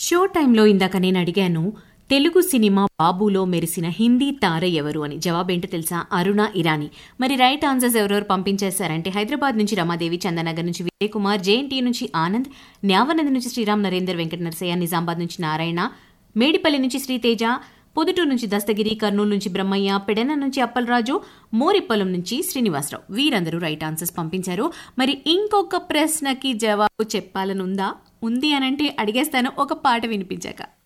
show టైంలో ఇందాక నేను అడిగాను తెలుగు సినిమా బాబులో మెరిసిన హిందీ తార ఎవరు అని జవాబేంటో తెలుసా అరుణ ఇరానీ మరి రైట్ ఆన్సర్స్ ఎవరెవరు పంపించేశారంటే హైదరాబాద్ నుంచి రమాదేవి చందనగర్ నుంచి విజయ్ కుమార్ జేఎన్టీ నుంచి ఆనంద్ న్యావనంది నుంచి శ్రీరామ్ నరేందర్ వెంకట నరసయ్య నిజామాబాద్ నుంచి నారాయణ మేడిపల్లి నుంచి శ్రీతేజ పొదుటూరు నుంచి దస్తగిరి కర్నూలు నుంచి బ్రహ్మయ్య పెడన నుంచి అప్పలరాజు మోరిప్పలం నుంచి శ్రీనివాసరావు వీరందరూ రైట్ ఆన్సర్స్ పంపించారు మరి ఇంకొక ప్రశ్నకి జవాబు చెప్పాలనుందా ఉంది అనంటే అడిగేస్తాను ఒక పాట వినిపించాక